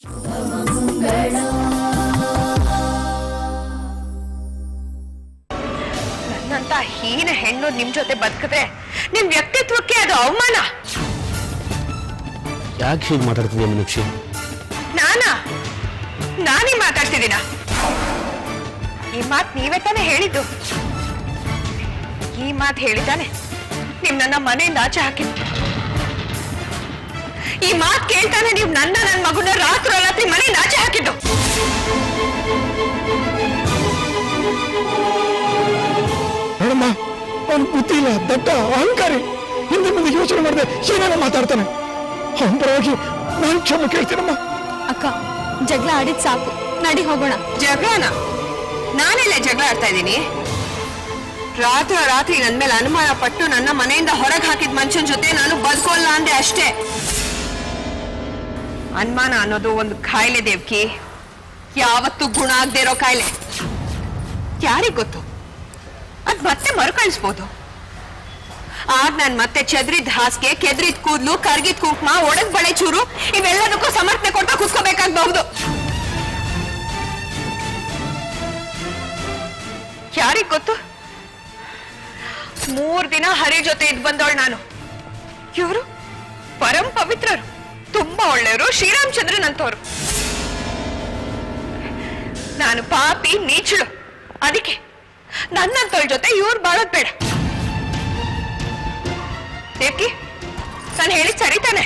ನನ್ನಂತ ಹೀನ ಹೆಣ್ಣು ನಿಮ್ ಜೊತೆ ಬದುಕಿದ್ರೆ ನಿಮ್ ವ್ಯಕ್ತಿತ್ವಕ್ಕೆ ಅದು ಅವಮಾನ ಯಾಕೆ ಹೀಗೆ ಮಾತಾಡ್ತಿದ್ಯಾ ಮೀನಾಕ್ಷಿ ನಾನಾ ನಾನೇ ಮಾತಾಡ್ತಿದ್ದೀನ ಈ ಮಾತ್ ನೀವೇ ತಾನೇ ಹೇಳಿದ್ದು ಈ ಮಾತ್ ಹೇಳಿದಾನೆ ನಿಮ್ ನನ್ನ ಮನೆಯಿಂದ ಆಚೆ ಹಾಕಿದ್ದು ಈ ಮಾತ್ ಕೇಳ್ತಾನೆ ನೀವು ನನ್ನ ನನ್ನ ಮಗುನ ರಾತ್ರಿ ರಾತ್ರಿ ಮನೆಯಿಂದ ಆಚೆ ಹಾಕಿದ್ದು ನೋಡಮ್ಮ ಅವನು ಬುದ್ಧಿ ಇಲ್ಲ ದಟ್ಟ ಅಹಂಕಾರಿ ಹಿಂದೆ ಮುಂದೆ ಯೋಚನೆ ಮಾಡದೆ ಏನೇನೋ ಮಾತಾಡ್ತಾನೆ ಅವನ ಪರವಾಗಿ ನಾನು ಕ್ಷಮೆ ಕೇಳ್ತೀನಮ್ಮ ಅಕ್ಕ ಜಗಳ ಆಡಿದ್ ಸಾಕು ನಡಿ ಹೋಗೋಣ ಜಗಳನ ನಾನೆಲ್ಲ ಜಗಳ ಆಡ್ತಾ ಇದ್ದೀನಿ ರಾತ್ರಿ ರಾತ್ರಿ ನನ್ ಮೇಲೆ ಅನುಮಾನ ಪಟ್ಟು ನನ್ನ ಮನೆಯಿಂದ ಹೊರಗೆ ಹಾಕಿದ ಮನುಷ್ಯನ ಜೊತೆ ನಾನು ಬದುಕೋಲ್ಲ ಅಂದೆ ಅಷ್ಟೇ ಅನುಮಾನ ಅನ್ನೋದು ಒಂದು ಕಾಯಿಲೆ ದೇವ್ಕಿ ಯಾವತ್ತೂ ಗುಣ ಆಗದೆ ಇರೋ ಕಾಯಿಲೆ ಯಾರಿಗ್ ಗೊತ್ತು ಅದ್ ಮತ್ತೆ ಮರುಕಳಿಸ್ಬೋದು ಆಗ ನಾನ್ ಮತ್ತೆ ಚದ್ರಿದ್ ಹಾಸಿಗೆ ಕೆದ್ರಿದ್ ಕೂದ್ಲು ಕರ್ಗಿದ್ ಕುಂಕುಮ ಒಡದ್ ಬಳೆ ಚೂರು ಇವೆಲ್ಲದಕ್ಕೂ ಸಮರ್ಥನೆ ಕೊಡ್ತಾ ಕುತ್ಕೋಬೇಕಾಗಬಹುದು ಯಾರಿಗ್ ಗೊತ್ತು ಮೂರ್ ದಿನ ಹರಿ ಜೊತೆ ಇದ್ ಬಂದವಳು ನಾನು ಇವರು ಪರಂ ಪವಿತ್ರರು ತುಂಬಾ ಒಳ್ಳೆಯವರು ಶ್ರೀರಾಮಚಂದ್ರನ್ ಅಂತವ್ರು ನಾನು ಪಾಪಿ ನೀಚಳು ಅದಕ್ಕೆ ನನ್ನಂತವಳ ಜೊತೆ ಇವ್ರು ಬಾಳೋದ್ ಬೇಡ ದೇವ್ಕಿ ನಾನು ಹೇಳಿದ್ ಸರಿ ತಾನೆ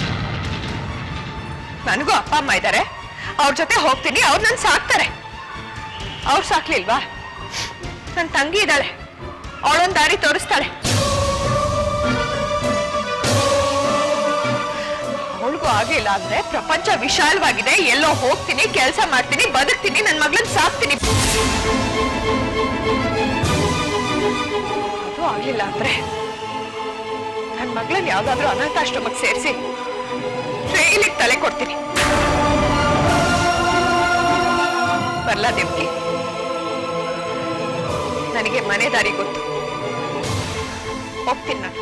ನನಗೂ ಅಪ್ಪ ಅಮ್ಮ ಇದ್ದಾರೆ ಅವ್ರ ಜೊತೆ ಹೋಗ್ತೀನಿ ಅವ್ರು ನನ್ ಸಾಕ್ತಾರೆ ಅವ್ರು ಸಾಕ್ಲಿಲ್ವಾ ನನ್ ತಂಗಿ ಇದ್ದಾಳೆ ಅವಳೊಂದ್ ದಾರಿ ತೋರಿಸ್ತಾಳೆ ಅವಳಿಗೂ ಆಗಿಲ್ಲ ಅಂದ್ರೆ ಪ್ರಪಂಚ ವಿಶಾಲವಾಗಿದೆ ಎಲ್ಲೋ ಹೋಗ್ತೀನಿ ಕೆಲಸ ಮಾಡ್ತೀನಿ ಬದುಕ್ತೀನಿ ನನ್ ಮಗಳನ್ ಸಾಕ್ತೀನಿ ಅದು ಆಗ್ಲಿಲ್ಲ ಅಂದ್ರೆ ನನ್ ಮಗಳನ್ ಯಾವ್ದಾದ್ರೂ ಅನಾಥಾಶ್ರಮಕ್ಕೆ ಸೇರಿಸಿ ರೈಲಿಗೆ ತಲೆ ಕೊಡ್ತೀನಿ ಬರ್ಲಾ ದೇವ್ಕಿ ನನಗೆ ಮನೆ ದಾರಿ ಗೊತ್ತು ಹೋಗ್ತೀನಿ ನಾನು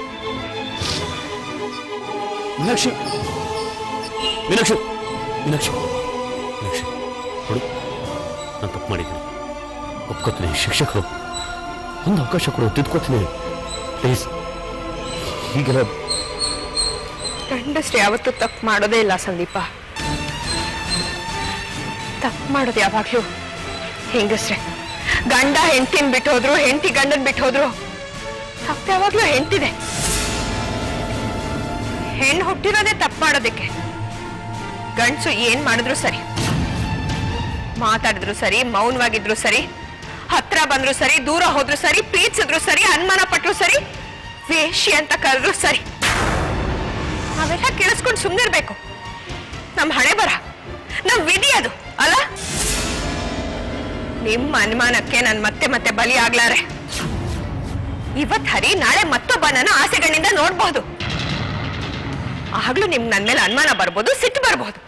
ಮೀನಾಕ್ಷಿ ಮೀನಾಕ್ಷಿ ಮೀನಾಕ್ಷಿ ಮೀನಾಕ್ಷಿ ಕೊಡು ನಾನು ತಪ್ಪು ಮಾಡಿದ್ದೀನಿ ಒಪ್ಕೋತೀನಿ ಶಿಕ್ಷಕರು ಒಂದು ಅವಕಾಶ ಕೊಡು ತಿದ್ಕೋತೀನಿ ಪ್ಲೀಸ್ ಹೀಗೆಲ್ಲ ಗಂಡಸ್ರು ಯಾವತ್ತೂ ತಪ್ಪು ಮಾಡೋದೇ ಇಲ್ಲ ಸಂದೀಪ ತಪ್ಪು ಮಾಡೋದು ಯಾವಾಗ್ಲೂ ಹೆಂಗಸ್ರೆ ಗಂಡ ಹೆಂಡತಿನ ಬಿಟ್ಟು ಹೋದ್ರು ಹೆಂಡತಿ ಗಂಡನ್ ಬಿಟ್ಟು ಹೋದ್ರು ತಪ್ಪು ಯಾವಾಗ್ಲೂ ಹೆಂಡ್ತಿದೆ ಹೆಣ್ಣು ಹುಟ್ಟಿರೋದೇ ತಪ್ಪು ಮಾಡೋದಕ್ಕೆ ಗಂಡಸು ಏನ್ ಮಾಡಿದ್ರು ಸರಿ ಮಾತಾಡಿದ್ರು ಸರಿ ಮೌನವಾಗಿದ್ರು ಸರಿ ಹತ್ರ ಬಂದ್ರು ಸರಿ ದೂರ ಹೋದ್ರು ಸರಿ ಪ್ರೀತಿಸಿದ್ರು ಸರಿ ಅನುಮಾನ ಪಟ್ರು ಸರಿ ವೇಷಿ ಅಂತ ಕರೆದ್ರು ಸರಿ ನಾವೆಲ್ಲ ಕೇಳಿಸ್ಕೊಂಡು ಸುಮ್ಮನಿರ್ಬೇಕು ನಮ್ ಹಣೆ ಬರ ನಮ್ ವಿಧಿ ಅದು ಅಲ್ಲ ನಿಮ್ಮ ಅನುಮಾನಕ್ಕೆ ನಾನು ಮತ್ತೆ ಮತ್ತೆ ಬಲಿ ಆಗ್ಲಾರೆ ಇವತ್ ಹರಿ ನಾಳೆ ಮತ್ತೊಬ್ಬನನ್ನ ಆಸೆಗಳಿಂದ ನೋಡ್ಬಹುದು ಆಗ್ಲೂ ನಿಮ್ ನನ್ ಮೇಲೆ ಅನುಮಾನ ಬರ್ಬೋದು ಸಿಟ್ಟು ಬರ್ಬೋದು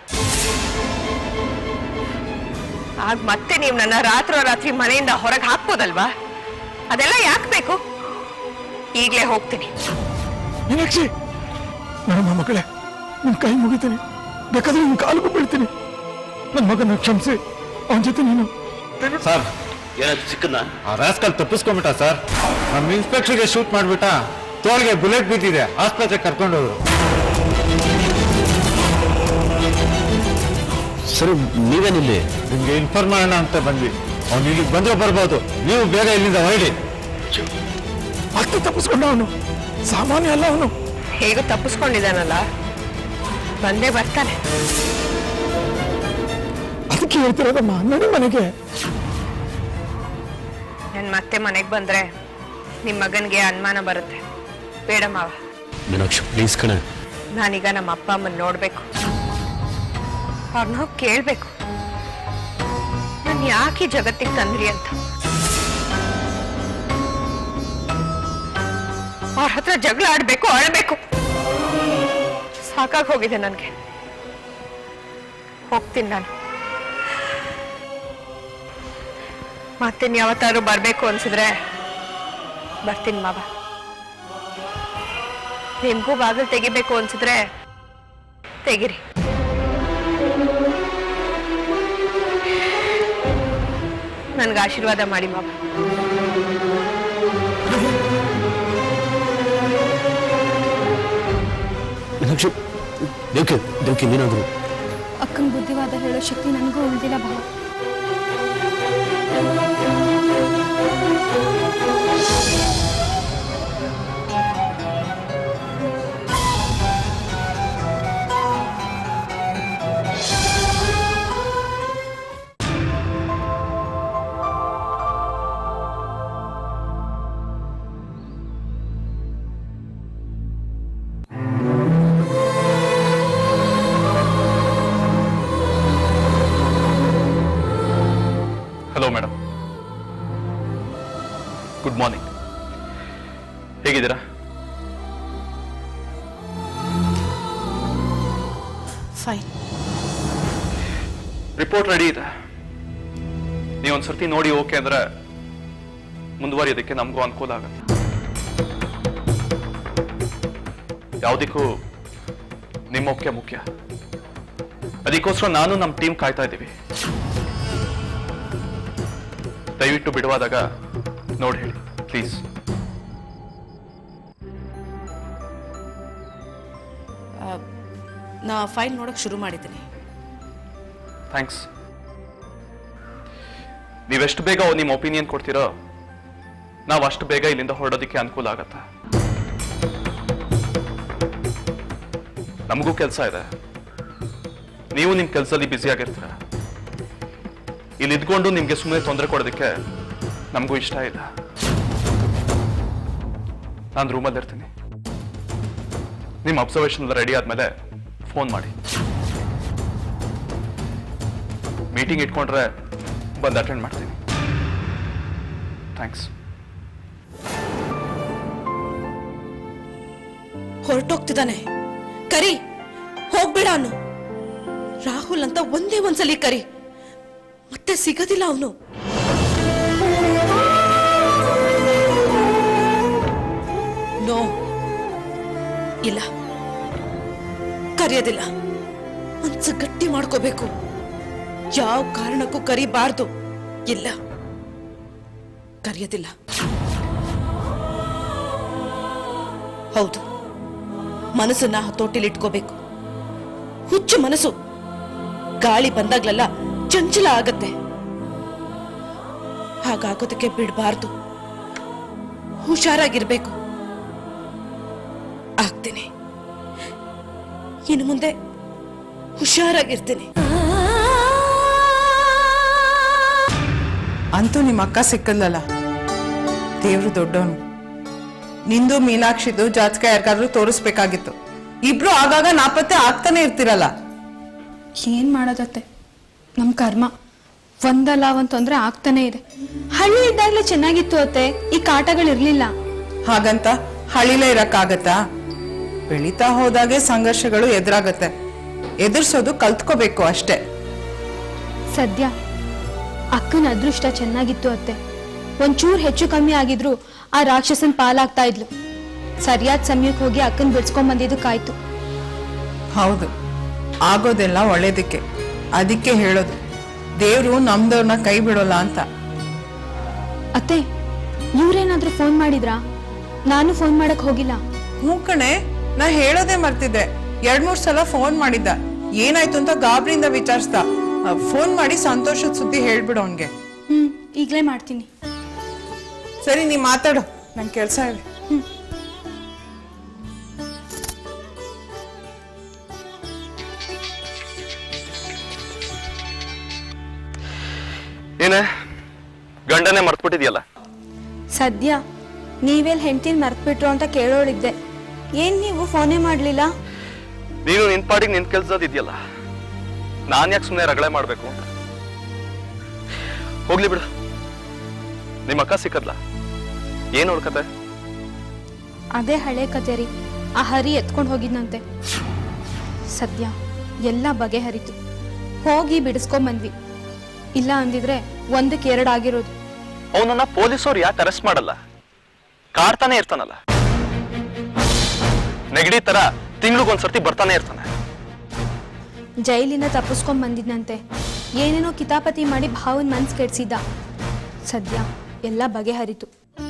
ಆಗ ಮತ್ತೆ ನೀವು ನನ್ನ ರಾತ್ರಿ ಮನೆಯಿಂದ ಹೊರಗೆ ಹಾಕ್ಬೋದಲ್ವಾ ಅದೆಲ್ಲ ಯಾಕೆ ಬೇಕು ಈಗ್ಲೇ ಹೋಗ್ತೀನಿ ಮೀನಾಕ್ಷಿ ನನ್ನ ಮಗಳೇ ನಿನ್ ಕೈ ಮುಗಿತೀನಿ ಬೇಕಾದ್ರೆ ನಿನ್ ಕಾಲಿಗೂ ಬೀಳ್ತೀನಿ ನನ್ನ ಮಗನ ಕ್ಷಮಿಸಿ ಅವನ ಜೊತೆ ನೀನು ಸರ್ ಏನಾದ್ರು ಸಿಕ್ಕನ್ನ ಆ ರಾಸ್ಕಲ್ ತಪ್ಪಿಸ್ಕೊಂಬಿಟ್ಟ ಸರ್ ನಮ್ಮ ಇನ್ಸ್ಪೆಕ್ಟರ್ಗೆ ಶೂಟ್ ಮಾಡ್ಬಿಟ್ಟ ತೋಳ್ಗೆ ಬುಲೆಟ್ ಬಿದ್ದಿದೆ ಆಸ್ಪತ್ರೆಗೆ ಕರ್ಕೊಂಡೋದ್ರು ಸರಿ ನೀವೇನಿಲ್ಲಿ ನಿಮ್ಗೆ ಇನ್ಫಾರ್ಮ್ ಮಾಡೋಣ ಅಂತ ಬಂದ್ವಿ ಅವ್ನು ಇಲ್ಲಿಗೆ ಬಂದ್ರೆ ಬರ್ಬೋದು ನೀವು ಬೇಗ ಇಲ್ಲಿಂದ ಹೊರಡಿ ಮತ್ತೆ ತಪ್ಪಿಸ್ಕೊಂಡ ಅವನು ಸಾಮಾನ್ಯ ಅಲ್ಲ ಅವನು ಹೇಗೂ ತಪ್ಪಿಸ್ಕೊಂಡಿದ್ದಾನಲ್ಲ ಬಂದೇ ಬರ್ತಾನೆ ಅದಕ್ಕೆ ಹೇಳ್ತಿರೋದಮ್ಮ ನಡಿ ಮನೆಗೆ ನನ್ ಮತ್ತೆ ಮನೆಗೆ ಬಂದ್ರೆ ನಿಮ್ ಮಗನ್ಗೆ ಅನುಮಾನ ಬರುತ್ತೆ ಬೇಡ ಮಾವ ಮೀನಾಕ್ಷಿ ಪ್ಲೀಸ್ ಕಣ ನಾನೀಗ ನಮ್ಮ ಅಪ್ಪ ಅಮ್ಮನ್ ನೋಡ್ಬೇಕು ಅವ್ರನ್ನ ಹೋಗಿ ಕೇಳ್ಬೇಕು ನಾನು ಯಾಕೆ ಈ ಜಗತ್ತಿಗೆ ತಂದ್ರಿ ಅಂತ ಅವ್ರ ಹತ್ರ ಜಗಳ ಆಡ್ಬೇಕು ಅಳ್ಬೇಕು ಸಾಕಾಗಿ ಹೋಗಿದೆ ನನ್ಗೆ ಹೋಗ್ತೀನಿ ನಾನು ಮತ್ತಿನ್ ಯಾವತ್ತಾದ್ರೂ ಬರ್ಬೇಕು ಅನ್ಸಿದ್ರೆ ಬರ್ತೀನಿ ಮಾವ ನಿಮ್ಗೂ ಬಾಗಿಲು ತೆಗಿಬೇಕು ಅನ್ಸಿದ್ರೆ ತೆಗಿರಿ ನನ್ಗೆ ಆಶೀರ್ವಾದ ಮಾಡಿ ಮಾವ ಮೀನಾಕ್ಷಿ ದೇವ್ಕೆ ದೇವ್ಕೆ ನೀನಾದ್ರು ಅಕ್ಕನ ಬುದ್ಧಿವಾದ ಹೇಳೋ ಶಕ್ತಿ ನನಗೂ ಉಳಿದಿಲ್ಲ ಭಾವ ಹಲೋ ಮೇಡಮ್ ಗುಡ್ ಮಾರ್ನಿಂಗ್ ಹೇಗಿದ್ದೀರಾ ಫೈನ್ ರಿಪೋರ್ಟ್ ರೆಡಿ ಇದೆ ನೀವು ಒಂದ್ಸರ್ತಿ ನೋಡಿ ಓಕೆ ಅಂದ್ರೆ ಮುಂದುವರಿಯೋದಕ್ಕೆ ನಮಗೂ ಅನುಕೂಲ ಆಗುತ್ತೆ ಯಾವುದಕ್ಕೂ ನಿಮ್ಮ ಒಪ್ಪಿಗೆ ಮುಖ್ಯ ಅದಕ್ಕೋಸ್ಕರ ನಾನು ನಮ್ಮ ಟೀಮ್ ಕಾಯ್ತಾ ಇದ್ದೀವಿ ದಯವಿಟ್ಟು ಬಿಡುವಾದಾಗ ನೋಡಿ ಹೇಳಿ ಪ್ಲೀಸ್ ನಾ ಫೈಲ್ ನೋಡಕ್ ಶುರು ಮಾಡಿದ್ದೀನಿ ಥ್ಯಾಂಕ್ಸ್ ನೀವೆಷ್ಟು ಬೇಗ ನಿಮ್ಮ ಒಪಿನಿಯನ್ ಕೊಡ್ತೀರೋ ನಾವು ಅಷ್ಟು ಬೇಗ ಇಲ್ಲಿಂದ ಹೊರಡೋದಕ್ಕೆ ಅನುಕೂಲ ಆಗತ್ತೆ ನಮಗೂ ಕೆಲಸ ಇದೆ ನೀವು ನಿಮ್ಮ ಕೆಲಸದಲ್ಲಿ ಬ್ಯುಸಿ ಆಗಿರ್ತೀರ ಇಲ್ಲಿ ಇದ್ಕೊಂಡು ನಿಮ್ಗೆ ಸುಮ್ಮನೆ ತೊಂದರೆ ಕೊಡೋದಕ್ಕೆ ನಮಗೂ ಇಷ್ಟ ಇಲ್ಲ ನಾನು ರೂಮಲ್ಲಿ ಇರ್ತೀನಿ ನಿಮ್ಮ ಅಬ್ಸರ್ವೇಷನ್ ಎಲ್ಲ ರೆಡಿ ಆದ್ಮೇಲೆ ಫೋನ್ ಮಾಡಿ ಮೀಟಿಂಗ್ ಇಟ್ಕೊಂಡ್ರೆ ಬಂದು ಅಟೆಂಡ್ ಮಾಡ್ತೀನಿ ಥ್ಯಾಂಕ್ಸ್ ಹೊರಟೋಗ್ತಿದ್ದಾನೆ ಕರಿ ಹೋಗ್ಬೇಡ ಅವನು ರಾಹುಲ್ ಅಂತ ಒಂದೇ ಒಂದ್ಸಲಿ ಕರಿ ಮತ್ತೆ ಸಿಗೋದಿಲ್ಲ ಅವನು ನೋ ಇಲ್ಲ ಕರೆಯೋದಿಲ್ಲ ಮನ್ಸು ಗಟ್ಟಿ ಮಾಡ್ಕೋಬೇಕು ಯಾವ ಕಾರಣಕ್ಕೂ ಕರಿಬಾರ್ದು ಇಲ್ಲ ಕರೆಯೋದಿಲ್ಲ ಹೌದು ಮನಸ್ಸನ್ನ ಹತೋಟಿಲಿಟ್ಕೋಬೇಕು ಹುಚ್ಚು ಮನಸ್ಸು ಗಾಳಿ ಬಂದಾಗ್ಲೆಲ್ಲ ಚಂಚಲ ಆಗತ್ತೆ ಹಾಗಾಗೋದಕ್ಕೆ ಬಿಡಬಾರ್ದು ಹುಷಾರಾಗಿರ್ಬೇಕು ಆಗ್ತೀನಿ ಇನ್ನು ಮುಂದೆ ಹುಷಾರಾಗಿರ್ತೀನಿ ಅಂತೂ ನಿಮ್ಮ ಅಕ್ಕ ಸಿಕ್ಕಲ್ಲಲ್ಲ ದೇವ್ರು ದೊಡ್ಡವನು ನಿಂದು ಮೀನಾಕ್ಷಿದು ಜಾತಕ ಯಾರಿಗಾದ್ರೂ ತೋರಿಸ್ಬೇಕಾಗಿತ್ತು ಇಬ್ರು ಆಗಾಗ ನಾಪತ್ತೆ ಆಗ್ತಾನೆ ಇರ್ತಿರಲ್ಲ ಏನ್ ಮಾಡೋದತ್ತೆ ನಮ್ ಕರ್ಮ ಒಂದಲ್ಲ ಒಂದ್ ತೊಂದ್ರೆ ಆಗ್ತಾನೆ ಇದೆ ಹಳ್ಳಿ ಇದ್ದಾಗ್ಲೇ ಚೆನ್ನಾಗಿತ್ತು ಅತ್ತೆ ಈ ಕಾಟಗಳಿರ್ಲಿಲ್ಲ ಹಾಗಂತ ಹಳಿಲೇ ಇರಕ್ಕಾಗತ್ತಾ ಬೆಳೀತಾ ಹೋದಾಗೆ ಸಂಘರ್ಷಗಳು ಎದುರಾಗತ್ತೆ ಎದುರ್ಸೋದು ಕಲ್ತ್ಕೋಬೇಕು ಅಷ್ಟೇ ಸದ್ಯ ಅಕ್ಕನ ಅದೃಷ್ಟ ಚೆನ್ನಾಗಿತ್ತು ಅತ್ತೆ ಒಂಚೂರ್ ಹೆಚ್ಚು ಕಮ್ಮಿ ಆಗಿದ್ರು ಆ ರಾಕ್ಷಸನ್ ಪಾಲಾಗ್ತಾ ಇದ್ಲು ಸರಿಯಾದ ಸಮಯಕ್ಕೆ ಹೋಗಿ ಅಕ್ಕನ್ ಬಿಡ್ಸ್ಕೊಂಡ್ ಬಂದಿದ್ದಕ್ಕಾಯ್ತು ಹೌದು ಆಗೋದೆಲ್ಲ ಒಳ್ಳೇದಕ್ಕೆ ಅದಕ್ಕೆ ಹೇಳೋದು ದೇವ್ರು ನಮ್ದವ್ರನ್ನ ಕೈ ಬಿಡೋಲ್ಲ ಅಂತ ಅತ್ತೆ ಇವ್ರೇನಾದ್ರೂ ಫೋನ್ ಮಾಡಿದ್ರಾ ನಾನು ಫೋನ್ ಮಾಡಕ್ ಹೋಗಿಲ್ಲ ಹ್ಞೂ ಕಣೆ ನಾ ಹೇಳೋದೇ ಮರ್ತಿದ್ದೆ ಎರಡ್ ಮೂರ್ ಸಲ ಫೋನ್ ಮಾಡಿದ್ದ ಏನಾಯ್ತು ಅಂತ ಗಾಬರಿಯಿಂದ ವಿಚಾರಿಸ್ದ ಫೋನ್ ಮಾಡಿ ಸಂತೋಷದ ಸುದ್ದಿ ಹೇಳ್ಬಿಡು ಅವನ್ಗೆ ಹ್ಮ್ ಈಗ್ಲೇ ಮಾಡ್ತೀನಿ ಸರಿ ನೀ ಮಾತಾಡು ನಂಗೆ ಕೆಲಸ ಇದೆ ಏನೇ ಗಂಡನೇ ಮರ್ತ್ಬಿಟ್ಟಿದ್ಯಲ್ಲ ಸದ್ಯ ನೀವೆಲ್ ಹೆಂಡ್ತಿನ ಮರ್ತ್ಬಿಟ್ರು ಅಂತ ಕೇಳೋಳಿದ್ದೆ ಏನ್ ನೀವು ಫೋನೇ ಮಾಡ್ಲಿಲ್ಲ ನೀನು ನಿನ್ ಪಾಡಿಗೆ ನಿನ್ ಕೆಲ್ಸದ ಇದೆಯಲ್ಲ ನಾನ್ ಯಾಕೆ ಸುಮ್ಮನೆ ರಗಳೆ ಮಾಡ್ಬೇಕು ಅಂತ ಹೋಗ್ಲಿ ಬಿಡು ನಿಮ್ಮ ಅಕ್ಕ ಸಿಕ್ಕದ್ಲ ಏನ್ ಹುಡ್ಕತೆ ಅದೇ ಹಳೆ ಕತೆ ರೀ ಆ ಹರಿ ಎತ್ಕೊಂಡು ಹೋಗಿದ್ನಂತೆ ಸದ್ಯ ಎಲ್ಲ ಬಗೆಹರಿತು ಹೋಗಿ ಬಿಡಿಸ್ಕೊಂಡ್ ಬಂದ್ವಿ ಇಲ್ಲ ಅಂದಿದ್ರೆ ಒಂದಕ್ಕೆ ಎರಡು ಆಗಿರೋದು ಅವನನ್ನ ಪೊಲೀಸವ್ರು ಯಾಕೆ ಅರೆಸ್ಟ್ ಮಾಡಲ್ಲ ಕಾಡ್ತಾನೆ ಇರ್ತಾನಲ್ಲ ನೆಗಡಿ ತರ ತಿಂಗ್ಳಿಗೊಂದ್ಸರ್ತಿ ಬರ್ತಾನೆ ಇರ್ತಾನೆ ಜೈಲಿಂದ ತಪ್ಪಿಸ್ಕೊಂಡ್ ಬಂದಿದ್ನಂತೆ ಏನೇನೋ ಕಿತಾಪತಿ ಮಾಡಿ ಭಾವನ್ ಮನ್ಸ್ ಕೆಡ್ಸಿದ್ದ ಸದ್ಯ ಎಲ್ಲ ಬಗೆಹರಿತು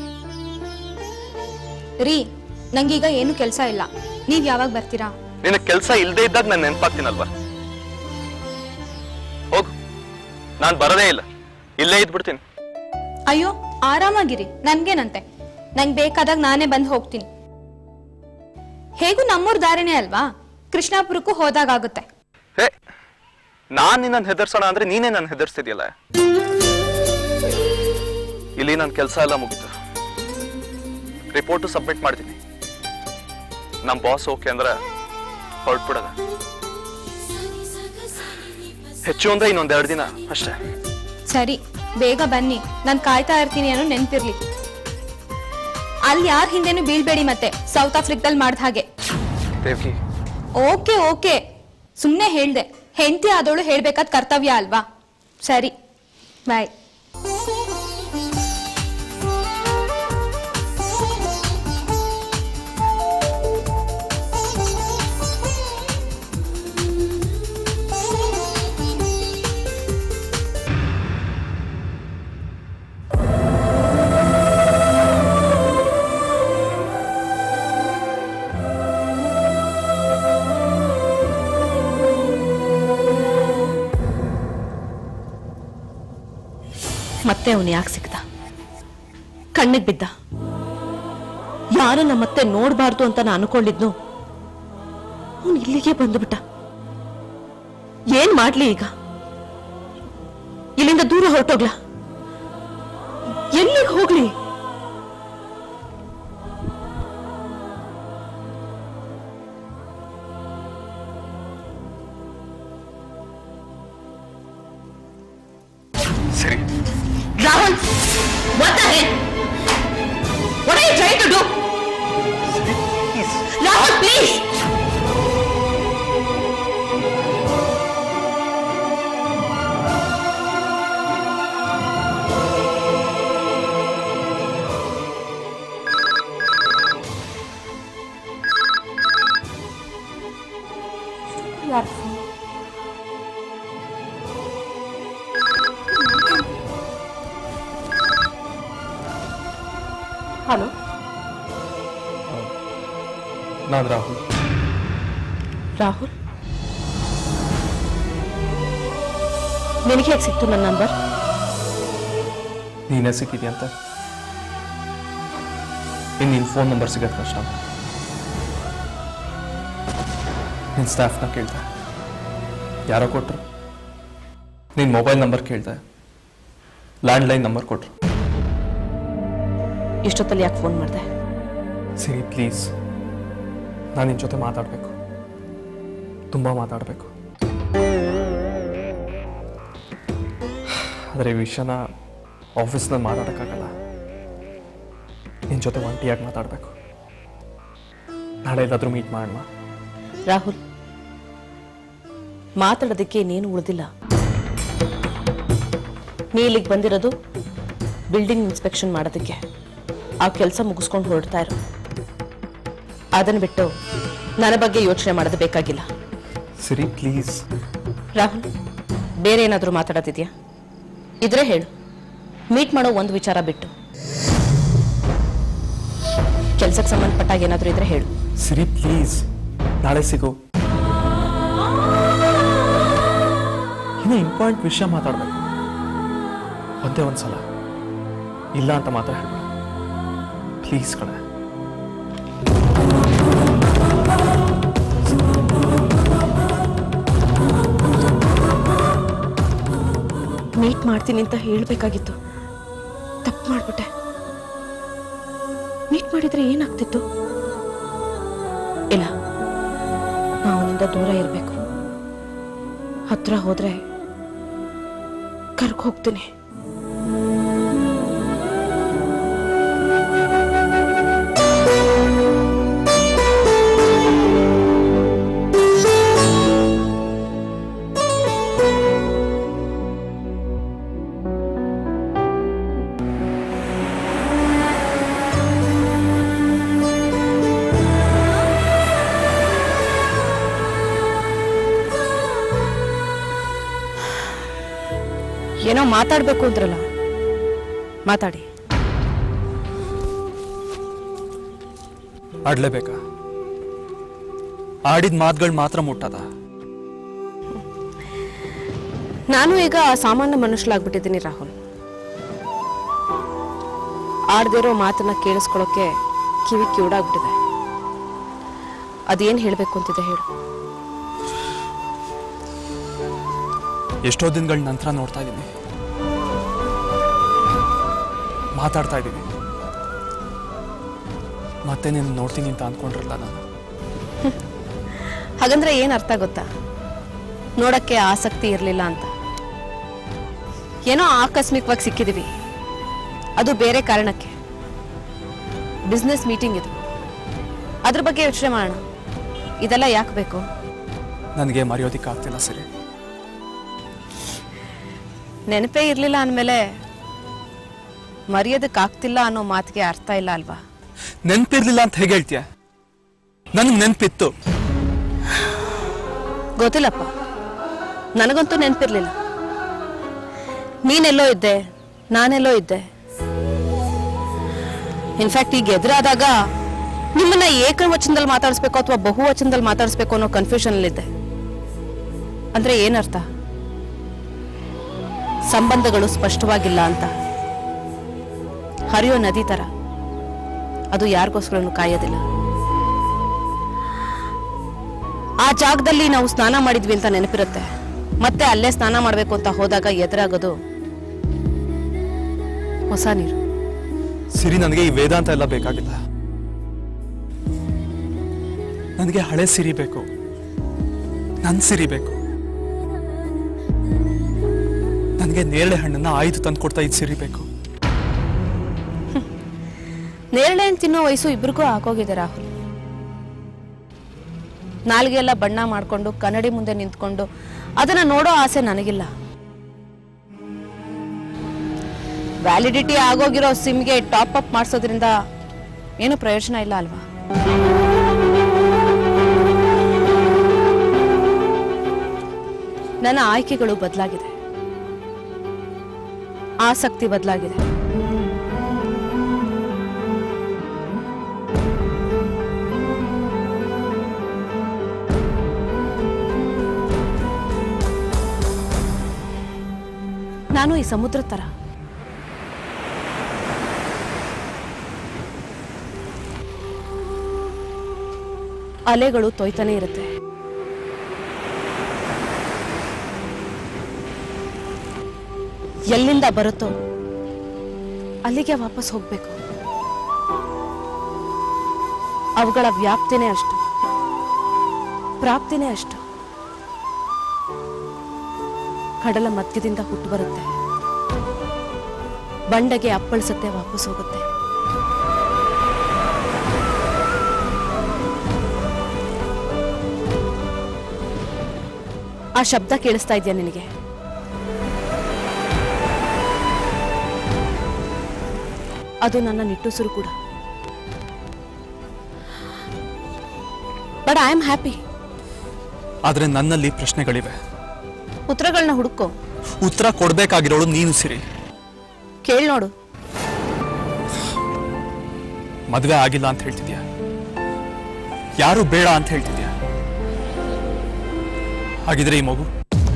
ರೀ ನಂಗೀಗ ಏನು ಕೆಲಸ ಇಲ್ಲ ನೀವ್ ಯಾವಾಗ ಬರ್ತೀರಾ ನಿನ್ನ ಕೆಲಸ ಇಲ್ಲದೆ ಇದ್ದಾಗ ನಾನು ನೆನಪಾಗ್ತೀನಲ್ವಾ ಹೋಗು ನಾನು ಬರೋದೇ ಇಲ್ಲ ಇಲ್ಲೇ ಇದ್ಬಿಡ್ತೀನಿ ಅಯ್ಯೋ ಆರಾಮಾಗಿರಿ ನನ್ಗೇನಂತೆ ನಂಗೆ ಬೇಕಾದಾಗ ನಾನೇ ಬಂದು ಹೋಗ್ತೀನಿ ಹೇಗೂ ನಮ್ಮೂರ್ ದಾರಿನೇ ಅಲ್ವಾ ಕೃಷ್ಣಾಪುರಕ್ಕೂ ಹೋದಾಗುತ್ತೆ ಹೇ ನಾನ್ ನಿನ್ನನ್ನು ಹೆದರ್ಸೋಣ ಅಂದ್ರೆ ನೀನೇ ನನ್ನ ಹೆದರ್ಸ್ತಿದ್ಯಲ್ಲ ಇಲ್ಲಿ ನನ್ನ ಕೆಲಸ ಎಲ್ಲ ಮುಗೀತು ರಿಪೋರ್ಟು ಸಬ್ಮಿಟ್ ಮಾಡ್ತೀನಿ ನಮ್ಮ ಬಾಸ್ ಓಕೆ ಅಂದ್ರೆ ಹೊರಟ್ಬಿಡದ ಹೆಚ್ಚು ಅಂದ್ರೆ ಇನ್ನೊಂದ್ ಎರಡು ದಿನ ಅಷ್ಟೇ ಸರಿ ಬೇಗ ಬನ್ನಿ ನಾನ್ ಕಾಯ್ತಾ ಇರ್ತೀನಿ ಅನ್ನೋ ನೆನ್ಪಿರ್ಲಿ ಅಲ್ಲಿ ಯಾರ ಹಿಂದೆನೂ ಬೀಳ್ಬೇಡಿ ಮತ್ತೆ ಸೌತ್ ಆಫ್ರಿಕಾದಲ್ಲಿ ಮಾಡ್ದ ಹಾಗೆ ದೇವ್ಕಿ ಓಕೆ ಓಕೆ ಸುಮ್ಮನೆ ಹೇಳ್ದೆ ಹೆಂಡತಿ ಆದವಳು ಹೇಳ್ಬೇಕಾದ ಕರ್ತವ್ಯ ಅಲ್ವಾ ಸರಿ ಬಾಯ್ ಮತ್ತೆ ಅವನು ಯಾಕೆ ಸಿಕ್ತ ಕಣ್ಣಿಗೆ ಬಿದ್ದ ಯಾರನ್ನ ಮತ್ತೆ ನೋಡಬಾರ್ದು ಅಂತ ನಾನು ಅನ್ಕೊಂಡಿದ್ನು ಅವನು ಇಲ್ಲಿಗೆ ಬಂದುಬಿಟ್ಟ ಏನ್ ಮಾಡ್ಲಿ ಈಗ ಇಲ್ಲಿಂದ ದೂರ ಹೊರಟೋಗ್ಲಾ ಎಲ್ಲಿಗೆ ಹೋಗ್ಲಿ ಸರಿ Rahul what the hell? What are you trying to do? Rahul please hello ನಾನು ರಾಹುಲ್ ರಾಹುಲ್ ನಿನಗೆ ಹೇಗೆ ಸಿಕ್ತು ನನ್ನ ನಂಬರ್ ನೀನೇ ಸಿಕ್ಕಿದ್ಯಂತ ಇನ್ನು ನಿನ್ನ ಫೋನ್ ನಂಬರ್ ಸಿಗೋದು ಕಷ್ಟ ನಿನ್ನ ಸ್ಟಾಫ್ನ ಕೇಳ್ದೆ ಯಾರೋ ಕೊಟ್ಟರು ನಿನ್ನ ಮೊಬೈಲ್ ನಂಬರ್ ಕೇಳ್ದೆ ಲ್ಯಾಂಡ್ಲೈನ್ ನಂಬರ್ ಕೊಟ್ಟರು ಇಷ್ಟೊತ್ತಲ್ಲಿ ಯಾಕೆ ಫೋನ್ ಮಾಡಿದೆ ಸಿರಿ ಪ್ಲೀಸ್ ನಾನು ನಿನ್ನ ಜೊತೆ ಮಾತಾಡಬೇಕು ತುಂಬ ಮಾತಾಡಬೇಕು ಆದರೆ ಈ ವಿಷಯನ ಆಫೀಸ್ನಲ್ಲಿ ಮಾತಾಡೋಕ್ಕಾಗಲ್ಲ ನಿನ್ನ ಜೊತೆ ಒಂಟಿಯಾಗಿ ಮಾತಾಡಬೇಕು ನಾಳೆ ಎಲ್ಲಾದರೂ ಮೀಟ್ ಮಾಡೋಣ ರಾಹುಲ್ ಮಾತಾಡೋದಕ್ಕೆ ಇನ್ನೇನು ಉಳಿದಿಲ್ಲ ನೀ ಇಲ್ಲಿಗೆ ಬಂದಿರೋದು ಬಿಲ್ಡಿಂಗ್ ಇನ್ಸ್ಪೆಕ್ಷನ್ ಮಾಡೋದಕ್ಕೆ ಆ ಕೆಲಸ ಮುಗಿಸ್ಕೊಂಡು ಹೊರಡ್ತಾ ಇರು ಅದನ್ನು ಬಿಟ್ಟು ನನ್ನ ಬಗ್ಗೆ ಯೋಚನೆ ಮಾಡೋದು ಬೇಕಾಗಿಲ್ಲ ಸಿರಿ ಪ್ಲೀಸ್ ರಾಹುಲ್ ಬೇರೆ ಏನಾದರೂ ಮಾತಾಡೋದಿದ್ಯಾ ಇದ್ರೆ ಹೇಳು ಮೀಟ್ ಮಾಡೋ ಒಂದು ವಿಚಾರ ಬಿಟ್ಟು ಕೆಲ್ಸಕ್ಕೆ ಸಂಬಂಧಪಟ್ಟಾಗ ಏನಾದರೂ ಇದ್ರೆ ಹೇಳು ಸಿರಿ ಪ್ಲೀಸ್ ನಾಳೆ ಸಿಗು ಇನ್ನೂ ಇಂಪಾರ್ಟೆಂಟ್ ವಿಷಯ ಮಾತಾಡಬೇಕು ಒಂದೇ ಒಂದು ಸಲ ಇಲ್ಲ ಅಂತ ಮಾತ್ರ ಹೇಳಬೇಡ ಪ್ಲೀಸ್ ಕಣೆ ಮೀಟ್ ಮಾಡ್ತೀನಿ ಅಂತ ಹೇಳಬೇಕಾಗಿತ್ತು ತಪ್ಪು ಮಾಡ್ಬಿಟ್ಟೆ ಮೀಟ್ ಮಾಡಿದ್ರೆ ಏನಾಗ್ತಿತ್ತು ಇಲ್ಲ ನಾವು ಅವನಿಂದ ದೂರ ಇರಬೇಕು ಹತ್ರ ಹೋದ್ರೆ ಕರ್ಕ್ ಹೋಗ್ತೀನಿ ಏನೋ ಮಾತಾಡ್ಬೇಕು ಅಂದ್ರಲ್ಲ ಮಾತಾಡಿ ಆಡ್ಲೇಬೇಕಾ ಆಡಿದ ಮಾತುಗಳು ಮಾತ್ರ ಮುಟ್ಟದ ನಾನು ಈಗ ಸಾಮಾನ್ಯ ಮನುಷ್ಯಲಾಗ್ಬಿಟ್ಟಿದ್ದೀನಿ ರಾಹುಲ್ ಆಡ್ದಿರೋ ಮಾತನ್ನ ಕೇಳಿಸ್ಕೊಳ್ಳೋಕೆ ಕಿವಿ ಕಿವುಡಾಗ್ಬಿಟ್ಟಿದೆ ಅದೇನು ಹೇಳಬೇಕು ಅಂತಿದೆ ಹೇಳು ಎಷ್ಟೋ ದಿನಗಳ ನಂತರ ನೋಡ್ತಾ ಇದ್ದೀನಿ ಮಾತಾಡ್ತಾ ಇದ್ದೀನಿ ಮತ್ತೆ ನೀನು ನೋಡ್ತೀನಿ ಅಂತ ಅಂದ್ಕೊಂಡಿರಲ್ಲ ನಾನು ಹಾಗಂದ್ರೆ ಏನು ಅರ್ಥ ಗೊತ್ತಾ ನೋಡಕ್ಕೆ ಆಸಕ್ತಿ ಇರಲಿಲ್ಲ ಅಂತ ಏನೋ ಆಕಸ್ಮಿಕವಾಗಿ ಸಿಕ್ಕಿದೀವಿ ಅದು ಬೇರೆ ಕಾರಣಕ್ಕೆ ಬಿಸ್ನೆಸ್ ಮೀಟಿಂಗ್ ಇದು ಅದ್ರ ಬಗ್ಗೆ ಯೋಚನೆ ಮಾಡೋಣ ಇದೆಲ್ಲ ಯಾಕೆ ಬೇಕು ನನಗೆ ಮರೆಯೋದಿಕ್ಕಾಗ್ತಿಲ್ಲ ಸರಿ ನೆನಪೇ ಇರಲಿಲ್ಲ ಅಂದಮೇಲೆ ಮರೆಯೋದಕ್ಕಾಗ್ತಿಲ್ಲ ಅನ್ನೋ ಮಾತಿಗೆ ಅರ್ಥ ಇಲ್ಲ ಅಲ್ವಾ ನೆನ್ಪಿರ್ಲಿಲ್ಲ ಅಂತ ಹೇಗೆ ಹೇಳ್ತೀಯ ನನಗೆ ನೆನ್ಪಿತ್ತು ಗೊತ್ತಿಲ್ಲಪ್ಪ ನನಗಂತೂ ನೆನಪಿರ್ಲಿಲ್ಲ ನೀನೆಲ್ಲೋ ಇದ್ದೆ ನಾನೆಲ್ಲೋ ಇದ್ದೆ ಇನ್ಫ್ಯಾಕ್ಟ್ ಈಗ ಎದುರಾದಾಗ ನಿಮ್ಮನ್ನ ಏಕವಚನದಲ್ಲಿ ಮಾತಾಡಿಸ್ಬೇಕು ಅಥವಾ ಬಹುವಚನದಲ್ಲಿ ಮಾತಾಡಿಸ್ಬೇಕು ಅನ್ನೋ ಕನ್ಫ್ಯೂಷನ್ ಅಲ್ಲಿದ್ದೆ ಅಂದ್ರೆ ಏನರ್ಥ ಸಂಬಂಧಗಳು ಸ್ಪಷ್ಟವಾಗಿಲ್ಲ ಅಂತ ಹರಿಯೋ ನದಿ ತರ ಅದು ಯಾರಿಗೋಸ್ಕರನು ಕಾಯೋದಿಲ್ಲ ಆ ಜಾಗದಲ್ಲಿ ನಾವು ಸ್ನಾನ ಮಾಡಿದ್ವಿ ಅಂತ ನೆನಪಿರುತ್ತೆ ಮತ್ತೆ ಅಲ್ಲೇ ಸ್ನಾನ ಮಾಡಬೇಕು ಅಂತ ಹೋದಾಗ ಎದುರಾಗೋದು ಹೊಸ ನೀರು ಸಿರಿ ನನಗೆ ಈ ವೇದಾಂತ ಎಲ್ಲ ಬೇಕಾಗಿಲ್ಲ ನನಗೆ ಹಳೆ ಸಿರಿ ಬೇಕು ನನ್ನ ಸಿರಿ ಬೇಕು ನನಗೆ ನೇರಳೆ ಹಣ್ಣನ್ನ ಆಯ್ದು ತಂದು ಕೊಡ್ತಾ ಇದ್ ಸಿರಿ ಬೇಕು ನೇರಳೆ ಹಣ್ಣು ತಿನ್ನೋ ವಯಸ್ಸು ಇಬ್ರಿಗೂ ಆಗೋಗಿದೆ ರಾಹುಲ್ ನಾಲ್ಗೆಲ್ಲ ಬಣ್ಣ ಮಾಡ್ಕೊಂಡು ಕನ್ನಡಿ ಮುಂದೆ ನಿಂತ್ಕೊಂಡು ಅದನ್ನ ನೋಡೋ ಆಸೆ ನನಗಿಲ್ಲ ವ್ಯಾಲಿಡಿಟಿ ಆಗೋಗಿರೋ ಸಿಮ್ಗೆ ಟಾಪ್ ಅಪ್ ಮಾಡಿಸೋದ್ರಿಂದ ಏನು ಪ್ರಯೋಜನ ಇಲ್ಲ ಅಲ್ವಾ ನನ್ನ ಆಯ್ಕೆಗಳು ಬದಲಾಗಿದೆ ಆಸಕ್ತಿ ಬದಲಾಗಿದೆ ನಾನು ಈ ಸಮುದ್ರ ತರ ಅಲೆಗಳು ತೊಯ್ತಾನೆ ಇರುತ್ತೆ ಎಲ್ಲಿಂದ ಬರುತ್ತೋ ಅಲ್ಲಿಗೆ ವಾಪಸ್ ಹೋಗ್ಬೇಕು ಅವುಗಳ ವ್ಯಾಪ್ತಿನೇ ಅಷ್ಟು ಪ್ರಾಪ್ತಿನೇ ಅಷ್ಟು ಕಡಲ ಮಧ್ಯದಿಂದ ಹುಟ್ಟು ಬರುತ್ತೆ ಬಂಡೆಗೆ ಅಪ್ಪಳಿಸುತ್ತೆ ವಾಪಸ್ ಹೋಗುತ್ತೆ ಆ ಶಬ್ದ ಕೇಳಿಸ್ತಾ ಇದೆಯಾ ನಿನಗೆ ಅದು ನನ್ನ ನಿಟ್ಟುಸಿರು ಕೂಡ ಬಟ್ ಐ ಆಮ್ ಹ್ಯಾಪಿ ಆದ್ರೆ ನನ್ನಲ್ಲಿ ಪ್ರಶ್ನೆಗಳಿವೆ ಉತ್ತರಗಳನ್ನ ಹುಡುಕೋ ಉತ್ತರ ಕೊಡ್ಬೇಕಾಗಿರೋಳು ನೀನು ಸಿರಿ ಕೇಳಿ ನೋಡು ಮದ್ವೆ ಆಗಿಲ್ಲ ಅಂತ ಹೇಳ್ತಿದ್ಯಾ ಯಾರು ಬೇಡ ಅಂತ ಹೇಳ್ತಿದ್ಯಾ ಹಾಗಿದ್ರೆ ಈ ಮಗು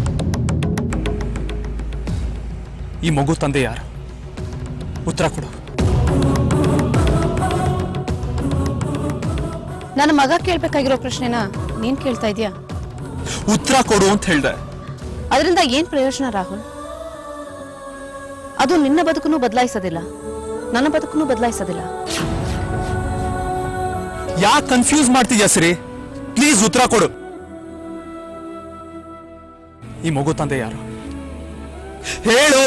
ಈ ಮಗು ತಂದೆ ಯಾರು ಉತ್ತರ ಕೊಡು ನನ್ನ ಮಗ ಕೇಳ್ಬೇಕಾಗಿರೋ ಪ್ರಶ್ನೆನ ನೀನ್ ಕೇಳ್ತಾ ಇದೀಯಾ ಉತ್ತರ ಕೊಡು ಅಂತ ಹೇಳ್ದೆ ಅದರಿಂದ ಏನ್ ಪ್ರಯೋಜನ ರಾಹುಲ್ ಅದು ನಿನ್ನ ಬದುಕನ್ನು ಬದಲಾಯಿಸೋದಿಲ್ಲ ನನ್ನ ಬದುಕನ್ನು ಬದಲಾಯಿಸೋದಿಲ್ಲ ಯಾಕೆ ಕನ್ಫ್ಯೂಸ್ ಮಾಡ್ತಿದ್ಯಾ ಸಿರಿ ಪ್ಲೀಸ್ ಉತ್ತರ ಕೊಡು ಈ ಮಗು ತಂದೆ ಯಾರು ಹೇಳು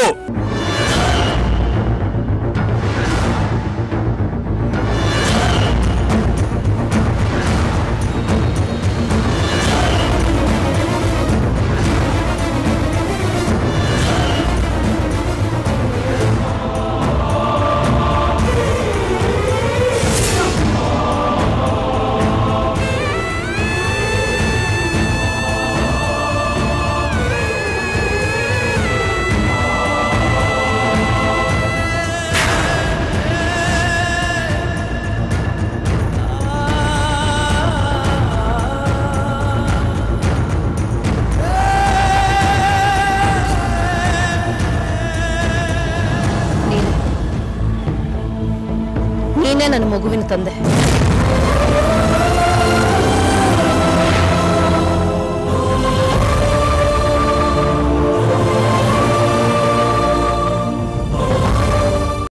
ನನ್ನ ಮಗುವಿನ ತಂದೆ